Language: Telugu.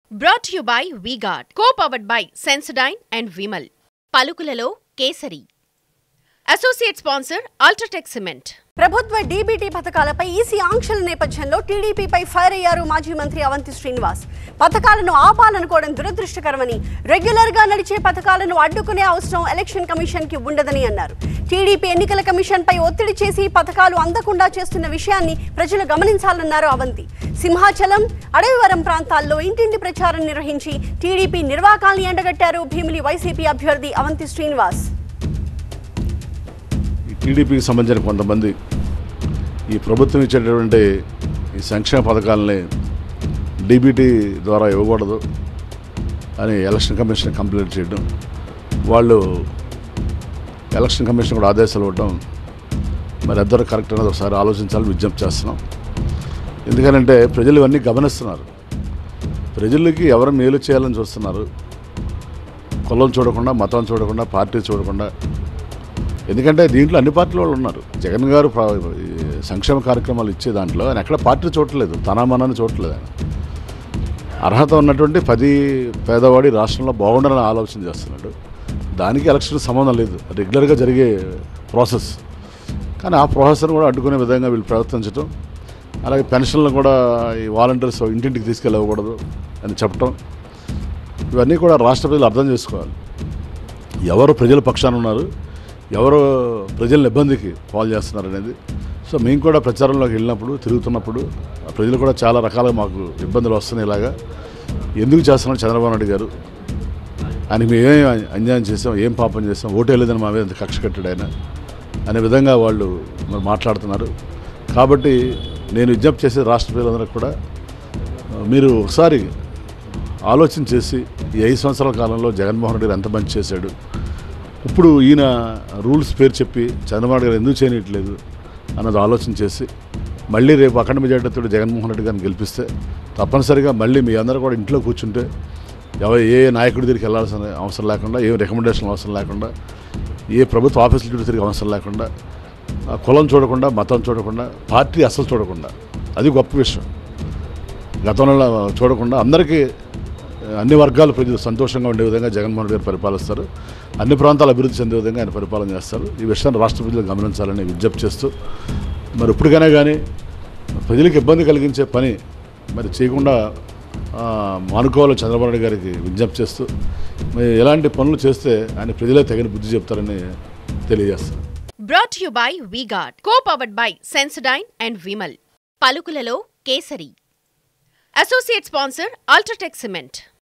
brought you by V Guard co powered by Sensodyne and Vimal పలుకులలో కేసరి అసోసియేట్ స్పాన్సర్ అల్ట్రాటెక్ సిమెంట్ ప్రభుత్వ డీబీటీ పథకాలపై ఈసీ ఆంక్షల నేపథ్యంలో టీడీపీపై ఫైర్ అయ్యారు మాజీ మంత్రి అవంతి శ్రీనివాస్ పథకాలను ఆపాలనుకోవడం దురదృష్టకరమని రెగ్యులర్ గా నడిచే పథకాలను అడ్డుకునే అవసరం ఎలక్షన్ కమిషన్ కి ఉండదని అన్నారు టీడీపీ ఎన్నికల కమిషన్ పై ఒత్తిడి చేసి పథకాలు అందకుండా చేస్తున్న విషయాన్ని ప్రజలు గమనించాలన్నారు అవంతి సింహాచలం అడవివరం ప్రాంతాల్లో ఇంటింటి ప్రచారం నిర్వహించి టీడీపీ నిర్వాకాల్ని ఎండగట్టారు భీమిలి వైసీపీ అభ్యర్థి అవంతి శ్రీనివాస్ ఈ టీడీపీకి సంబంధించిన కొంతమంది ఈ ప్రభుత్వం ఇచ్చేటటువంటి ఈ సంక్షేమ పథకాలని డీబీటీ ద్వారా ఇవ్వకూడదు అని ఎలక్షన్ కమిషన్ కంప్లైంట్ చేయడం వాళ్ళు ఎలక్షన్ కమిషన్ కూడా ఆదేశాలు ఇవ్వడం మరి ఇద్దరు కరెక్ట్ అనేది ఒకసారి ఆలోచించాలని విజ్ఞప్తి చేస్తున్నాం ఎందుకనంటే ప్రజలు ఇవన్నీ గమనిస్తున్నారు ప్రజలకి ఎవరు మేలు చేయాలని చూస్తున్నారు కులం చూడకుండా మతం చూడకుండా పార్టీ చూడకుండా ఎందుకంటే దీంట్లో అన్ని పార్టీల వాళ్ళు ఉన్నారు జగన్ గారు ప్ర- ఈ సంక్షేమ కార్యక్రమాలు ఇచ్చే దాంట్లో ఆయన ఎక్కడ పార్టీ చూడట్లేదు తన మనని చూడట్లేదు ఆయన అర్హత ఉన్నటువంటి పది పేదవాడి రాష్ట్రంలో బాగుండాలని ఆలోచన చేస్తున్నాడు దానికి ఎలక్షన్ సంబంధం లేదు రెగ్యులర్గా జరిగే ప్రాసెస్ కానీ ఆ ప్రాసెస్ని కూడా అడ్డుకునే విధంగా వీళ్ళు ప్రవర్తించడం అలాగే పెన్షన్లు కూడా ఈ వాలంటీర్స్ ఇంటింటికి తీసుకెళ్ళకూడదు అని చెప్పటం ఇవన్నీ కూడా రాష్ట్ర ప్రజలు అర్థం చేసుకోవాలి ఎవరు ప్రజల పక్షాన ఉన్నారు ఎవరు ప్రజలను ఇబ్బందికి పాలు చేస్తున్నారు అనేది సో మేము కూడా ప్రచారంలోకి వెళ్ళినప్పుడు తిరుగుతున్నప్పుడు ఆ ప్రజలు కూడా చాలా రకాలుగా మాకు ఇబ్బందులు వస్తున్నాయి ఇలాగా ఎందుకు చేస్తున్నారు చంద్రబాబు నాయుడు గారు ఆయన మేము ఏం అన్యాయం చేసాం ఏం పాపం చేసాం ఓటు వెళ్ళేదని మా మీద ఇంత కక్ష కట్టాడు ఆయన అనే విధంగా వాళ్ళు మరి మాట్లాడుతున్నారు కాబట్టి నేను విజ్ఞప్తి చేసే రాష్ట్ర ప్రజలందరికీ కూడా ఆ, మీరు ఒకసారి ఆలోచన చేసి ఈ ఐదు సంవత్సరాల కాలంలో జగన్మోహన్ రెడ్డి గారు ఎంత మంచి చేశాడు ఇప్పుడు ఈయన రూల్స్ పేరు చెప్పి చంద్రబాబు నాయుడు గారు ఎందుకు చేయనట్లేదు అన్నది ఆలోచన చేసి మళ్ళీ రేపు అఖండ మెజార్టీతో జగన్మోహన్ రెడ్డి గారిని గెలిపిస్తే తప్పనిసరిగా మళ్ళీ మీ అందరూ కూడా ఇంట్లో కూర్చుంటే ఎవరు ఏ నాయకుడి దగ్గరికి వెళ్ళాల్సిన అవసరం లేకుండా ఏ రికమెండేషన్ అవసరం లేకుండా ఏ ప్రభుత్వ ఆఫీసుల చుట్టూ తిరిగే అవసరం లేకుండా ఆ కులం చూడకుండా మతం చూడకుండా పార్టీ అసలు చూడకుండా అది గొప్ప విషయం గతంలో చూడకుండా అందరికీ అన్ని వర్గాల ప్రజలు సంతోషంగా ఉండే విధంగా జగన్మోహన్ రెడ్డి గారు పరిపాలిస్తారు అన్ని ప్రాంతాలు అభివృద్ధి చెందే విధంగా ఆయన పరిపాలన చేస్తారు ఈ విషయాన్ని రాష్ట్ర ప్రజలు గమనించాలని విజ్ఞప్తి చేస్తూ మరి ఇప్పటికైనా కానీ ప్రజలకు ఇబ్బంది కలిగించే పని మరి చేయకుండా ఆ, మానుకోవాలని చంద్రబాబు నాయుడు గారికి విజ్ఞప్తి చేస్తూ మరి ఎలాంటి పనులు చేస్తే ఆయన ప్రజలే తగిన బుద్ధి చెప్తారని తెలియజేస్తారు brought you by V Guard co powered by Sensodyne and Vimal పలుకులలో కేసరి అసోసియేట్ స్పాన్సర్ అల్ట్రాటెక్ సిమెంట్